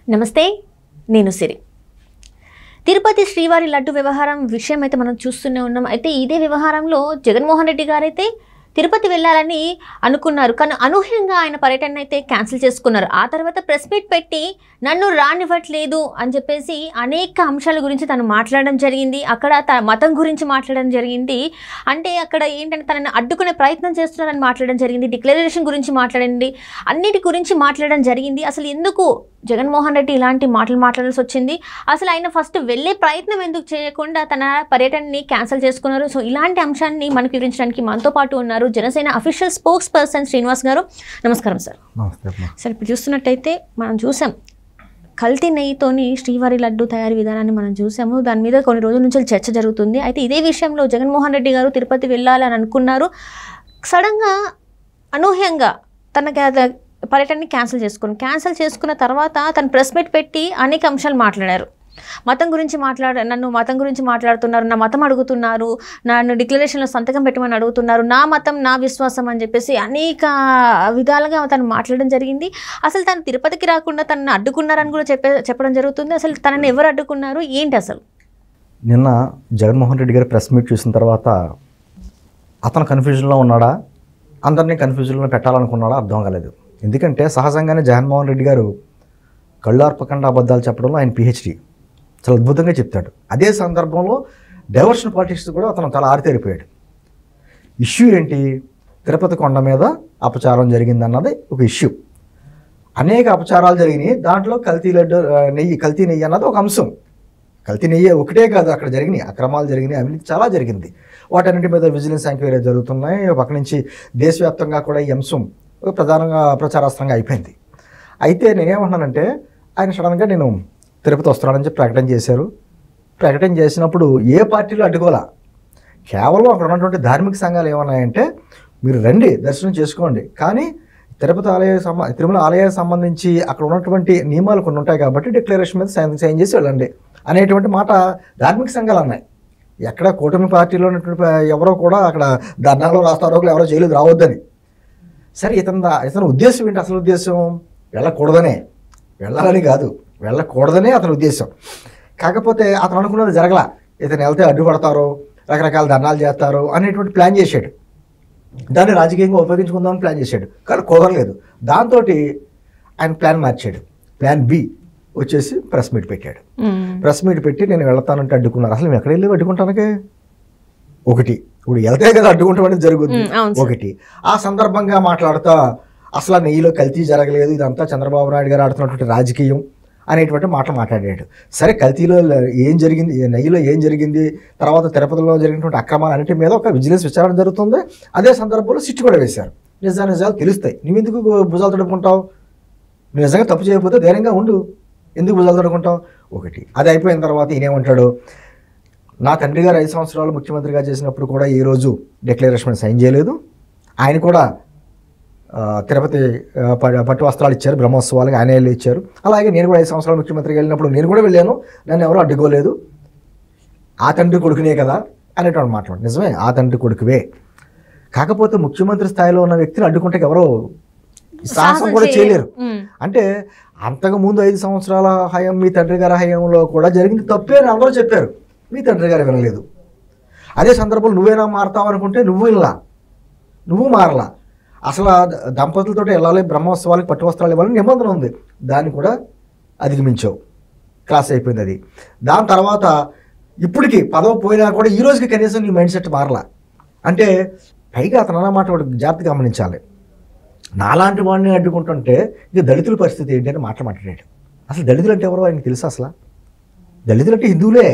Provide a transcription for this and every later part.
నమస్తే నేను సిరి తిరుపతి శ్రీవారి లడ్డు వ్యవహారం విషయం అయితే మనం చూస్తూనే ఉన్నాం అయితే ఇదే వ్యవహారంలో జగన్మోహన్ రెడ్డి గారైతే తిరుపతి వెళ్ళాలని అనుకున్నారు కానీ అనూహ్యంగా ఆయన పర్యటన అయితే క్యాన్సిల్ చేసుకున్నారు ఆ తర్వాత ప్రెస్ మీట్ పెట్టి నన్ను రానివ్వట్లేదు అని చెప్పేసి అనేక అంశాల గురించి తను మాట్లాడడం జరిగింది అక్కడ తన మతం గురించి మాట్లాడడం జరిగింది అంటే అక్కడ ఏంటంటే తనని అడ్డుకునే ప్రయత్నం చేస్తున్నారని మాట్లాడడం జరిగింది డిక్లరేషన్ గురించి మాట్లాడండి అన్నిటి గురించి మాట్లాడడం జరిగింది అసలు ఎందుకు జగన్మోహన్ రెడ్డి ఇలాంటి మాటలు మాట్లాడాల్సి వచ్చింది అసలు ఆయన ఫస్ట్ వెళ్ళే ప్రయత్నం ఎందుకు చేయకుండా తన పర్యటనని క్యాన్సిల్ చేసుకున్నారు సో ఇలాంటి అంశాన్ని మనకు వివరించడానికి మనతో పాటు ఉన్నారు Janasena official spokesperson Srinivas garu నమస్కారం సార్ నమస్తే అమ్మా సార్ ఇప్పుడు చూస్తున్నట్టయితే మనం చూసాం కల్తీ నెయ్యితోని శ్రీవారి లడ్డు తయారీ విధానాన్ని మనం చూసాము దాని మీద కొన్ని రోజుల నుంచి చర్చ జరుగుతుంది అయితే ఇదే విషయంలో జగన్మోహన్ రెడ్డి గారు తిరుపతి వెళ్ళాలని అనుకున్నారు సడన్గా అనూహ్యంగా తన గా- పర్యటనని క్యాన్సిల్ చేసుకుని క్యాన్సిల్ చేసుకున్న తర్వాత తను ప్రెస్ మీట్ పెట్టి అనేక అంశాలు మాట్లాడారు మతం గురించి మాట్లాడ నన్ను మతం గురించి మాట్లాడుతున్నారు నా మతం అడుగుతున్నారు నన్ను డిక్లరేషన్లో సంతకం పెట్టమని అడుగుతున్నారు నా మతం నా విశ్వాసం అని చెప్పేసి అనేక విధాలుగా తను మాట్లాడడం జరిగింది అసలు తను తిరుపతికి రాకుండా తనని అడ్డుకున్నారని కూడా చెప్పే చెప్పడం జరుగుతుంది అసలు తనని ఎవరు అడ్డుకున్నారు ఏంటి అసలు నిన్న జగన్మోహన్ రెడ్డి గారి ప్రెస్ మీట్ చూసిన తర్వాత అతను కన్ఫ్యూజన్లో ఉన్నాడా అందరినీ కన్ఫ్యూజన్లో పెట్టాలనుకున్నాడా అర్థం కాలేదు ఎందుకంటే సహజంగానే జగన్మోహన్ రెడ్డి గారు కళ్ళు అర్పకుండా అబద్ధాలు చెప్పడంలో ఆయన పిహెచ్డి చాలా అద్భుతంగా చెప్తాడు అదే సందర్భంలో డైవర్షన్ పాలిటిక్స్ కూడా అతను చాలా ఆరితేరిపోయాడు ఇష్యూ ఏంటి తిరుపతి కొండ మీద అపచారం జరిగిందన్నది ఒక ఇష్యూ అనేక అపచారాలు జరిగినాయి దాంట్లో కల్తీ లడ్డు ఆ, నెయ్యి కల్తీ నెయ్యి అన్నది ఒక అంశం కల్తీ నెయ్యి ఒకటే కాదు అక్కడ జరిగినాయి అక్రమాలు జరిగినాయి అవినీతి చాలా జరిగింది వాటన్నిటి మీద విజిలెన్స్ ఎంక్వైరీ జరుగుతున్నాయి ఒక పక్క నుంచి దేశవ్యాప్తంగా కూడా ఈ అంశం ఒక ప్రధానంగా ప్రచారాస్త్రంగా అయిపోయింది అయితే నేనేమంటున్నానంటే ఆయన సడన్గా నేను తిరుపతి వస్తున్నానని చెప్పి ప్రకటన చేశారు ప్రకటన చేసినప్పుడు ఏ పార్టీలు అడ్డుకోలా కేవలం అక్కడ ఉన్నటువంటి ధార్మిక సంఘాలు ఏమన్నాయంటే మీరు రండి దర్శనం చేసుకోండి కానీ తిరుపతి ఆలయ సంబ తిరుమల ఆలయానికి సంబంధించి అక్కడ ఉన్నటువంటి నియమాలు కొన్ని ఉంటాయి కాబట్టి డిక్లరేషన్ మీద సైన్ సైన్ చేసి వెళ్ళండి అనేటువంటి మాట ధార్మిక సంఘాలు అన్నాయి ఎక్కడ కూటమి పార్టీలో ఉన్నటువంటి ప- ఎవరో కూడా అక్కడ ధర్నాలో రాస్తారోకులు ఎవరో చేయలేదు రావద్దని సరే ఇతని దా- ఇతని ఉద్దేశం ఏంటి అసలు ఉద్దేశం వెళ్ళకూడదనే వెళ్ళాలని కాదు వెళ్ళకూడదనే అతని ఉద్దేశం కాకపోతే అతను అనుకున్నది జరగల ఇతను వెళ్తే అడ్డుపడతారు రకరకాల ధర్నాలు చేస్తారు అనేటువంటి ప్లాన్ చేశాడు దాన్ని రాజకీయంగా ఉపయోగించుకుందామని ప్లాన్ చేశాడు కానీ కుదరలేదు దాంతో ఆయన ప్లాన్ మార్చాడు ప్లాన్ బి వచ్చేసి ప్రెస్ మీట్ పెట్టాడు ప్రెస్ మీట్ పెట్టి నేను వెళ్తానంటే అడ్డుకున్నారు అసలు మేము ఎక్కడ వెళ్ళి అడ్డుకుంటానికి ఒకటి ఇప్పుడు వెళ్తే కదా అడ్డుకుంటాం అనేది జరుగుతుంది మ్మ్, అవును సార్. ఒకటి ఆ సందర్భంగా మాట్లాడుతా అసలు ఆ నెయ్యిలో కల్తీ జరగలేదు ఇదంతా చంద్రబాబు నాయుడు గారు ఆడుతున్నటువంటి రాజకీయం అనేటువంటి మాటలు మాట్లాడాడు సరే కల్తీలో ఏం జరిగింది ఈ నెయ్యిలో ఏం జరిగింది తర్వాత తిరుపతిలో జరిగినటువంటి అక్రమాలు అన్నిటి మీద ఒక విజిలెన్స్ విచారణ జరుగుతుంది అదే సందర్భంలో సిట్టు కూడా వేశారు నిజా నిజాలు తెలుస్తాయి నువ్వు ఎందుకు భుజాలు తడుపుకుంటావు నువ్వు నిజంగా తప్పు చేయకపోతే ధైర్యంగా ఉండు ఎందుకు భుజాలు తడుకుంటావు ఒకటి అది అయిపోయిన తర్వాత ఈయనేమంటాడు నా తండ్రి గారు ఐదు సంవత్సరాలు ముఖ్యమంత్రిగా చేసినప్పుడు కూడా ఈ రోజు డిక్లరేషన్ సైన్ చేయలేదు ఆయన కూడా ఆ, తిరుపతి ఆ, ప- పట్టు వస్త్రాలు ఇచ్చారు బ్రహ్మోత్సవాలకు ఆయన వెళ్ళి ఇచ్చారు అలాగే నేను కూడా ఐదు సంవత్సరాలు ముఖ్యమంత్రిగా వెళ్ళినప్పుడు నేను కూడా వెళ్ళాను నన్ను ఎవరు అడ్డుకోలేదు ఆ తండ్రి కొడుకునే కదా అనేటువంటి మాట్లాడు నిజమే ఆ తండ్రి కొడుకువే కాకపోతే ముఖ్యమంత్రి స్థాయిలో ఉన్న వ్యక్తిని అడ్డుకుంటే ఎవరో సాహసం కూడా చేయలేరు మ్మ్. అంటే అంతకు ముందు ఐదు సంవత్సరాల హయం మీ తండ్రి గారి హయంలో కూడా జరిగింది తప్పే అని అందరూ చెప్పారు మీ తండ్రి గారు వినలేదు అదే సందర్భంలో నువ్వేనా మారతావు అనుకుంటే నువ్వు ఇలా నువ్వు మారలా అసలు ఆ ద- దంపతులతో వెళ్ళాలి బ్రహ్మోత్సవాలకు పట్టు వస్త్రాలు ఇవ్వాలని నిబంధన ఉంది దాన్ని కూడా అధిగమించావు క్లాస్ అయిపోయింది అది దాని తర్వాత ఇప్పటికి పదవి పోయినా కూడా ఈ రోజుకి కనీసం నీ మైండ్ సెట్ మారలా అంటే పైగా అతను అన్నమాట ఒకటి జాగ్రత్తగా గమనించాలి నాలాంటి వాడిని అడ్డుకుంటుంటే ఇక దళితుల పరిస్థితి ఏంటి అని మాట మాట్లాడాడు అసలు దళితులు అంటే ఎవరో ఆయనకి తెలుసా అసలు దళితులు అంటే హిందువులే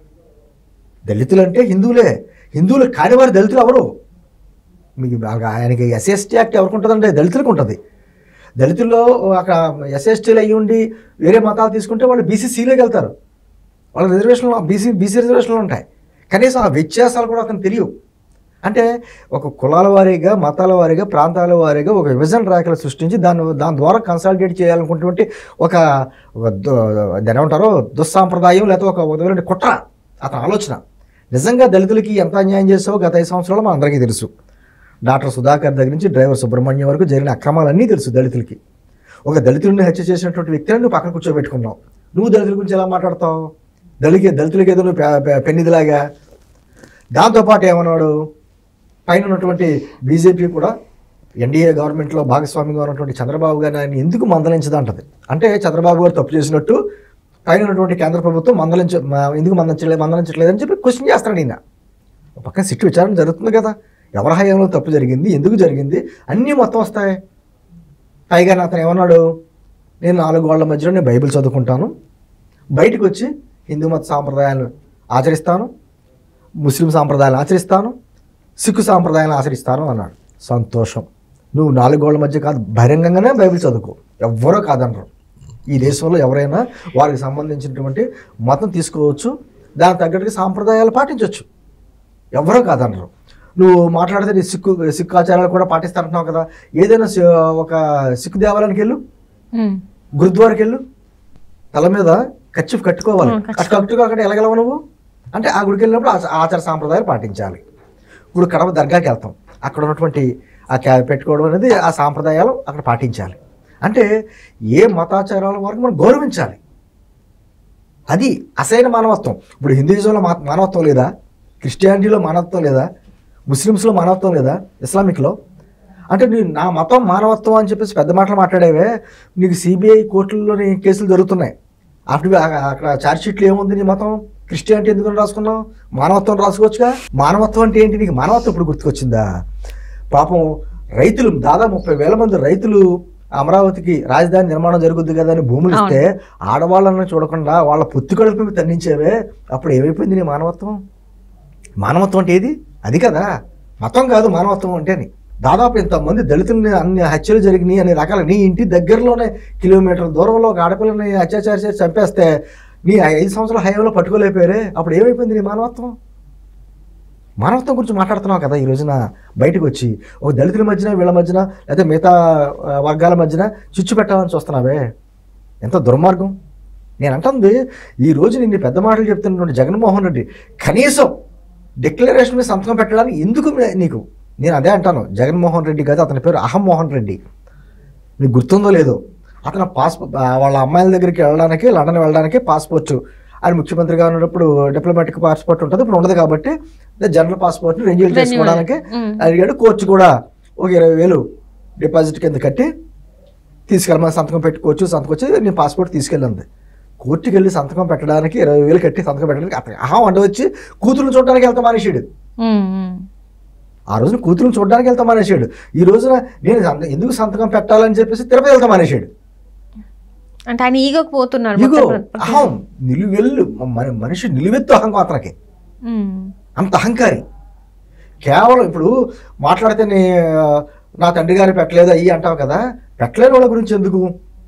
దళితులు అంటే హిందువులే హిందువులు కాని వారు దళితులు ఎవరు మీకు బాగా ఆయనకి ఎస్ఎస్టీ యాక్ట్ ఎవరికి ఉంటుందంటే దళితులకు ఉంటుంది దళితుల్లో అక్కడ ఎస్ఎస్టీలు అయ్యి ఉండి వేరే మతాలు తీసుకుంటే వాళ్ళు బీసీసీలోకి వెళ్తారు వాళ్ళ రిజర్వేషన్లు బీసీ బీసీ రిజర్వేషన్లు ఉంటాయి కనీసం ఆ వ్యత్యాసాలు కూడా అతను తెలియవు అంటే ఒక కులాల వారీగా మతాల వారీగా ప్రాంతాల వారీగా ఒక విభజన రేఖలు సృష్టించి దాని దాని ద్వారా కన్సాలిడేట్ చేయాలనుకున్నటువంటి ఒక ఒక దు- దాన్ని ఏమంటారో దుస్సాంప్రదాయం లేకపోతే ఒక విధమైన కుట్ర అతని ఆలోచన నిజంగా దళితులకి ఎంత అన్యాయం చేసావో గత ఐదు సంవత్సరాలు మన అందరికీ తెలుసు డాక్టర్ సుధాకర్ దగ్గర నుంచి డ్రైవర్ సుబ్రహ్మణ్యం వరకు జరిగిన అక్రమాలన్నీ తెలుసు దళితులకి ఒక దళితుడిని హత్య చేసినటువంటి వ్యక్తిని నువ్వు పక్కన కూర్చోబెట్టుకున్నావు నువ్వు దళితుల గురించి ఎలా మాట్లాడతావు దళికి దళితులకి ఏదో నువ్వు పె- పె- పెన్నిదిలాగా దాంతోపాటు ఏమన్నాడు పైన ఉన్నటువంటి బీజేపీ కూడా ఎన్డీఏ గవర్నమెంట్లో భాగస్వామిగా ఉన్నటువంటి చంద్రబాబు గారిని ఆయన ఎందుకు మందలించదంటది అంటే చంద్రబాబు గారు తప్పు చేసినట్టు పైన ఉన్నటువంటి కేంద్ర ప్రభుత్వం మందలించ మా- ఎందుకు మందలించలేదు మందలించట్లేదని చెప్పి క్వశ్చన్ చేస్తాడు ఈయన ఒక పక్కన సిట్టు విచారణ జరుగుతుంది కదా ఎవరి హయాంలో తప్పు జరిగింది ఎందుకు జరిగింది అన్నీ మొత్తం వస్తాయి పైగా అతను ఏమన్నాడు నేను నాలుగు వాళ్ళ మధ్యలో నేను బైబిల్ చదువుకుంటాను బయటకు వచ్చి హిందూ మత సాంప్రదాయాలు ఆచరిస్తాను ముస్లిం సాంప్రదాయాలు ఆచరిస్తాను సిక్కు సాంప్రదాయాలు ఆచరిస్తాను అన్నాడు సంతోషం నువ్వు నాలుగు గోళ్ల మధ్య కాదు బహిరంగంగానే బైబిల్ చదువుకో ఎవ్వరో కాదనరు ఈ దేశంలో ఎవరైనా వారికి సంబంధించినటువంటి మతం తీసుకోవచ్చు దానికి తగ్గట్టుగా సాంప్రదాయాలు పాటించవచ్చు ఎవరో కాదనరు నువ్వు మాట్లాడితే నీ సిక్కు సిక్కు ఆచారాలు కూడా పాటిస్తానంటున్నావు కదా ఏదైనా సి- ఒక సిక్కు దేవాలయానికి వెళ్ళు ఉమ్. గురుద్వారాకి వెళ్ళు తల మీద కచ్చిఫ్ కట్టుకోవాలి ఉం, కచ్చిఫ్. అటు కట్టుకోకుండా ఎలాగలవు నువ్వు అంటే ఆ గుడికి వెళ్ళినప్పుడు ఆచ- ఆచార సాంప్రదాయాలు పాటించాలి ఇప్పుడు కడప దర్గాకి వెళ్తాం అక్కడ ఉన్నటువంటి ఆ క్యా పెట్టుకోవడం అనేది ఆ సాంప్రదాయాలు అక్కడ పాటించాలి అంటే ఏ మతాచారాల వరకు మనం గౌరవించాలి అది అసలైన మానవత్వం ఇప్పుడు హిందూయిజంలో మా మానవత్వం లేదా క్రిస్టియానిటీలో మానవత్వం లేదా ముస్లిమ్స్లో మానవత్వం లేదా ఇస్లామిక్లో అంటే నీ నా మతం మానవత్వం అని చెప్పేసి పెద్ద మాటలు మాట్లాడేవే నీకు సిబిఐ కోర్టుల్లోని కేసులు జరుగుతున్నాయి అప్పుడు ఆ- అక్కడ ఛార్జ్ షీట్లు ఏముంది నీ మతం క్రిస్టియానిటీ ఎందుకు రాసుకున్నావు మానవత్వం రాసుకోవచ్చుగా మానవత్వం అంటే ఏంటి నీకు మానవత్వం ఇప్పుడు గుర్తుకొచ్చిందా పాపం రైతులు దాదాపు ముప్పై వేల మంది రైతులు అమరావతికి రాజధాని నిర్మాణం జరుగుద్ది కదా అని భూములు ఇస్తే ఆడవాళ్ళని చూడకుండా వాళ్ళ పొత్తు కడుపు మీద తన్నించేవే అప్పుడు ఏమైపోయింది నీ మానవత్వం మానవత్వం అంటే ఏది అది కదా మతం కాదు మానవత్వం అంటే అని దాదాపు ఇంతమంది దళితుల్ని అన్ని హత్యలు జరిగినాయి అన్ని రకాల నీ ఇంటి దగ్గరలోనే కిలోమీటర్ దూరంలో ఒక ఆడపిల్లని అత్యాచారం చేసి చంపేస్తే నీ ఐదు సంవత్సరాల హయాంలో పట్టుకోలేకపోయారే అప్పుడు ఏమైపోయింది నీ మానవత్వం మానవత్వం గురించి మాట్లాడుతున్నావు కదా ఈ రోజున బయటకు వచ్చి ఒక దళితుల మధ్యన వీళ్ళ మధ్యన లేదా మిగతా ఆ, వర్గాల మధ్యన చిచ్చు పెట్టాలని చూస్తున్నావే ఎంత దుర్మార్గం నేను అంటుంది ఈ రోజు నిన్ను పెద్ద మాటలు చెప్తున్నటువంటి జగన్మోహన్ రెడ్డి కనీసం డిక్లరేషన్ మీద సంతకం పెట్టడానికి ఎందుకు మే- నీకు నేను అదే అంటాను జగన్మోహన్ రెడ్డి కాదు అతని పేరు అహం మోహన్ రెడ్డి నీకు గుర్తుందో లేదో అతను పాస్పోర్ట్ వాళ్ళ అమ్మాయిల దగ్గరికి వెళ్ళడానికి లండన్ వెళ్ళడానికి పాస్పోర్ట్ ఆయన ముఖ్యమంత్రిగా ఉన్నప్పుడు డిప్లొమాటిక్ పాస్పోర్ట్ ఉంటుంది ఇప్పుడు ఉండదు కాబట్టి జనరల్ పాస్పోర్ట్ని రెన్యూల్ చేసుకోవడానికి ఉమ్. అడిగాడు కోచ్ కూడా ఒక ఇరవై వేలు డిపాజిట్ కింద కట్టి తీసుకెళ్ళమని సంతకం పెట్టుకోవచ్చు సంతకం వచ్చి నేను పాస్పోర్ట్ తీసుకెళ్ళింది కోర్టుకి వెళ్ళి సంతకం పెట్టడానికి ఇరవై వేలు కట్టి సంతకం పెట్టడానికి అతను అహం అంట వచ్చి కూతురుని చూడడానికి వెళ్తాం మనిషిడు ఉమ్, ఉమ్. ఆ రోజున కూతురుని చూడడానికి వెళ్తాం మనిషిడు ఈ రోజున నేను సంత- ఎందుకు సంతకం పెట్టాలని చెప్పేసి తిరుపతి వెళ్తాం మనిషిడు అంటే ఆయన ఈగోకి పోతున్నారు ఇగో మొత్తం ప్ర- అహం నిలువెల్లు మన- మనిషి నిలువెత్తు అహం అతనికి ఉమ్. అంత అహంకారి కేవలం ఇప్పుడు మాట్లాడితే నీ నా తండ్రి గారు పెట్టలేదు అయ్యి అంటావు కదా పెట్టలేని వాళ్ళ గురించి ఎందుకు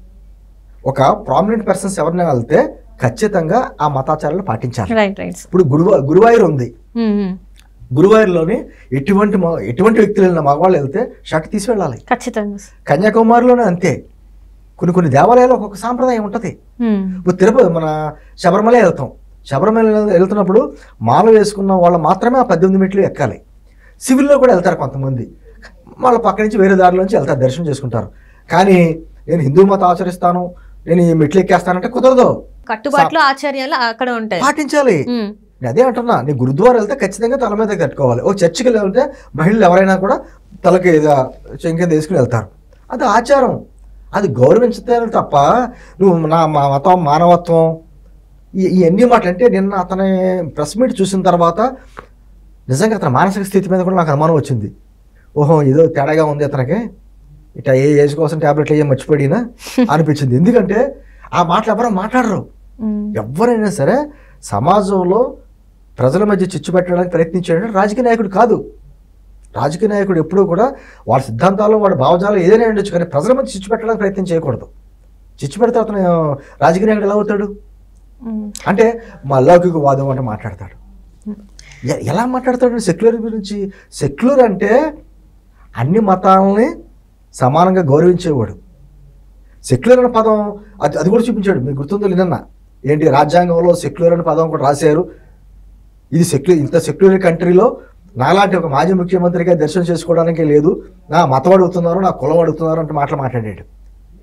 ఒక ప్రామినెంట్ పర్సన్స్ ఎవరిని వెళ్తే ఖచ్చితంగా ఆ మతాచారాలు పాటించాలి రైట్ రైట్ ఇప్పుడు గురువా గురువాయూర్ ఉంది ఉమ్, ఉమ్. గురువాయూర్లోని ఎటువంటి మ- ఎటువంటి వ్యక్తులు వెళ్ళిన మగవాళ్ళు వెళ్తే షర్ట్ తీసి వెళ్ళాలి ఖచ్చితంగా కన్యాకుమారిలోనే అంతే కొన్ని కొన్ని దేవాలయాలు ఒక్కొక్క సాంప్రదాయం ఉంటుంది ఉమ్. ఇప్పుడు తిరుపతి మన శబరిమల వెళ్తాం శబరిమల వెళ్తున్నప్పుడు మాల వేసుకున్న వాళ్ళు మాత్రమే ఆ పద్దెనిమిది మెట్లు ఎక్కాలి సివిల్లో కూడా వెళ్తారు కొంతమంది వాళ్ళ పక్క నుంచి వేరే దారిలోంచి వెళ్తారు దర్శనం చేసుకుంటారు కానీ నేను హిందూ మతం ఆచరిస్తాను నేను ఈ మెట్లు ఎక్కేస్తానంటే కుదరదు కట్టుబాట్లు ఆచార్యాలు అక్కడ ఉంటాయి పాటించాలి ఉమ్. నేను అదే అంటున్నా నీ గురుద్వారా వెళ్తే ఖచ్చితంగా తల మీద కట్టుకోవాలి ఓ చర్చికి వెళ్తే మహిళలు ఎవరైనా కూడా తలకి ఏదో చెంకి తీసుకుని వెళ్తారు అది ఆచారం అది గౌరవించితే తప్ప నువ్వు నా మా మతం మానవత్వం ఈ ఇవన్నీ మాటలు అంటే నిన్న అతని ప్రెస్ మీట్ చూసిన తర్వాత నిజంగా అతని మానసిక స్థితి మీద కూడా నాకు అనుమానం వచ్చింది ఓహో ఏదో తేడాగా ఉంది అతనికి ఇట్లా ఏ ఏజ్ కోసం ట్యాబ్లెట్లు అయ్యే మర్చిపోయినా అనిపించింది ఎందుకంటే ఆ మాటలు ఎవరో మాట్లాడరు ఉమ్. ఎవరైనా సరే సమాజంలో ప్రజల మధ్య చిచ్చు పెట్టడానికి ప్రయత్నించాడంటే రాజకీయ నాయకుడు కాదు రాజకీయ నాయకుడు ఎప్పుడూ కూడా వాడి సిద్ధాంతాలు వాడి భావజాలు ఏదైనా ఉండొచ్చు కానీ ప్రజల మధ్య చిచ్చు పెట్టడానికి ప్రయత్నం చేయకూడదు చిచ్చు పెడితే అతను రాజకీయ నాయకుడు ఎలా అవుతాడు ఉమ్. అంటే మా లౌకిక వాదం అంటే మాట్లాడతాడు ఎ- ఎలా మాట్లాడతాడు సెక్యులర్ గురించి సెక్యులర్ అంటే అన్ని మతాలని సమానంగా గౌరవించేవాడు సెక్యులర్ అనే పదం అది అది కూడా చూపించాడు మీకు గుర్తుందో నిన్న ఏంటి రాజ్యాంగంలో సెక్యులర్ అనే పదం కూడా రాశారు ఇది సెక్యులర్ ఇంత సెక్యులర్ కంట్రీలో నాలాంటి ఒక మాజీ ముఖ్యమంత్రిగా దర్శనం చేసుకోవడానికి లేదు నా మతం అడుగుతున్నారు నా కులం అడుగుతున్నారు అంటే మాటలు మాట్లాడాడు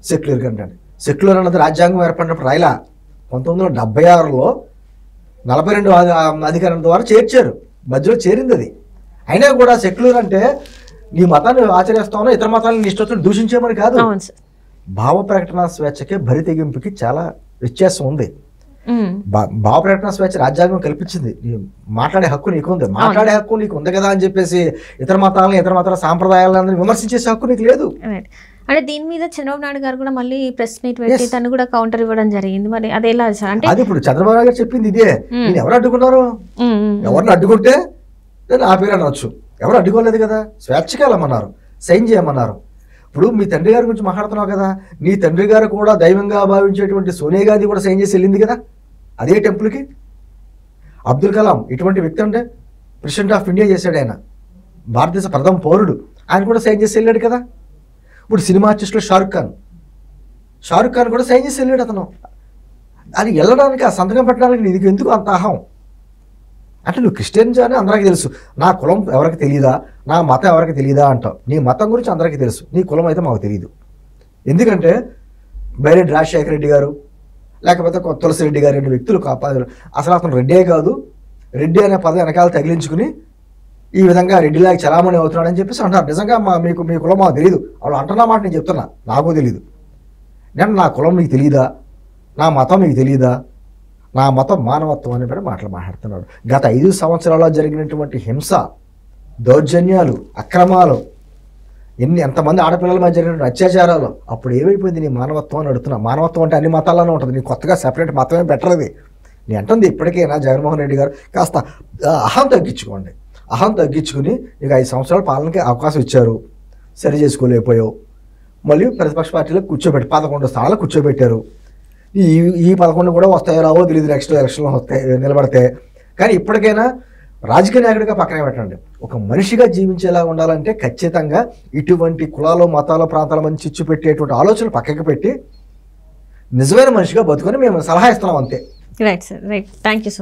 సెక్యులర్ కంటే సెక్యులర్ అన్నది రాజ్యాంగం ఏర్పడినప్పుడు రాయలా పంతొమ్మిది వందల డెబ్బై ఆరులో నలభై రెండు అధికారం ద్వారా చేర్చారు మధ్యలో చేరింది అది అయినా కూడా సెక్యులర్ అంటే నీ మతాన్ని ఆచరిస్తామో ఇతర మతాలను నీ ఇష్టం దూషించేమని కాదు అవును సార్ భావ ప్రకటన స్వేచ్ఛకి భరి తెగింపుకి చాలా వ్యత్యాసం ఉంది ఉమ్, భా- భావ ప్రకటన స్వేచ్ఛ రాజ్యాంగం కల్పించింది నీ మాట్లాడే హక్కు నీకు ఉంది మాట్లాడే హక్కు నీకు ఉంది కదా అని చెప్పేసి ఇతర మతాలను ఇతర మతాల సాంప్రదాయాలను విమర్శించేసే హక్కు నీకు లేదు రైట్ అంటే దీని మీద చంద్రబాబు నాయుడు గారు కూడా మళ్ళీ ప్రెస్ మీట్ పెట్టి Yes. తను కూడా కౌంటర్ ఇవ్వడం జరిగింది మరి అది ఎలా సార్ అంటే అది ఇప్పుడు చంద్రబాబు నాయుడు గారు చెప్పింది ఇదే Hmm. నేను ఎవరు అడ్డుకున్నారు ఉమ్, ఉమ్, ఎవరిని అడ్డుకుంటే నేను ఆ పేరు అనవచ్చు ఎవరు అడ్డుకోలేదు కదా స్వేచ్ఛకి వెళ్ళమన్నారు సైన్ చేయమన్నారు ఇప్పుడు మీ తండ్రి గారి గురించి మాట్లాడుతున్నావు కదా నీ తండ్రి గారు కూడా దైవంగా భావించేటువంటి సోనియా గాంధీ కూడా సైన్ చేసి వెళ్ళింది కదా అదే టెంపుల్కి అబ్దుల్ కలాం ఇటువంటి వ్యక్తి అంటే ప్రెసిడెంట్ ఆఫ్ ఇండియా చేశాడు ఆయన భారతదేశ ప్రథమ పౌరుడు ఆయన కూడా సైన్ చేసి వెళ్ళాడు కదా ఇప్పుడు సినిమా ఆర్టిస్టులు షారుఖ్ ఖాన్ షారుఖ్ ఖాన్ కూడా సైన్ చేసి వెళ్ళాడు అతను అది వెళ్ళడానికి ఆ సంతకం పెట్టడానికి నీకు ఎందుకు అంత అహం అంటే నువ్వు క్రిస్టియన్స్ అని అందరికీ తెలుసు నా కులం ఎవరికి తెలియదా నా మతం ఎవరికి తెలియదా అంటావు నీ మతం గురించి అందరికీ తెలుసు నీ కులం అయితే మాకు తెలియదు ఎందుకంటే బైరెడ్డి రాజశేఖర రెడ్డి గారు లేకపోతే కొత్త తులసి రెడ్డి గారు రెండు వ్యక్తులు కాపాదారు అసలు అతను రెడ్డే కాదు రెడ్డి అనే పదం వెనకాల తగిలించుకుని ఈ విధంగా రెడ్డిలాగా చలామణి అవుతున్నాడని చెప్పేసి అంటారు నిజంగా మా మీకు మీ కులం మాకు తెలియదు వాళ్ళు అంటున్న మాట నేను చెప్తున్నా నాకు తెలియదు నేను నా కులం మీకు తెలియదా నా మతం మీకు తెలియదా నా మతం మానవత్వం అని కూడా మాటలు మాట్లాడుతున్నాడు గత ఐదు సంవత్సరాల్లో జరిగినటువంటి హింస దౌర్జన్యాలు అక్రమాలు ఎన్ని ఎంతమంది ఆడపిల్లల మధ్య జరిగినటువంటి అత్యాచారాలు అప్పుడు ఏమైపోయింది నీ మానవత్వం అని అడుగుతున్నా మానవత్వం అంటే అన్ని మతాల్లోనే ఉంటుంది నీ కొత్తగా సెపరేట్ మతమే బెటర్ అది నీ అంటుంది ఇప్పటికైనా జగన్మోహన్ రెడ్డి గారు కాస్త ఆ, అహం తగ్గించుకోండి అహం తగ్గించుకుని నీకు ఐదు సంవత్సరాల పాలనకి అవకాశం ఇచ్చారు సరి చేసుకోలేకపోయావు మళ్ళీ ప్రతిపక్ష పార్టీలకు కూర్చోబెట్టి పదకొండు స్థానాలు కూర్చోబెట్టారు ఈ ఈ పదకొండు కూడా వస్తాయో రావో తెలియదు నెక్స్ట్ ఎలక్షన్లో వస్తాయి నిలబడితే కానీ ఇప్పటికైనా రాజకీయ నాయకుడిగా పక్కనే పెట్టండి ఒక మనిషిగా జీవించేలా ఉండాలంటే ఖచ్చితంగా ఇటువంటి కులాలు మతాలు ప్రాంతాల మంది చిచ్చు పెట్టేటువంటి ఆలోచనలు పక్కకి పెట్టి నిజమైన మనిషిగా బతుకొని మేము సలహా ఇస్తున్నాం అంతే right sir right thank you so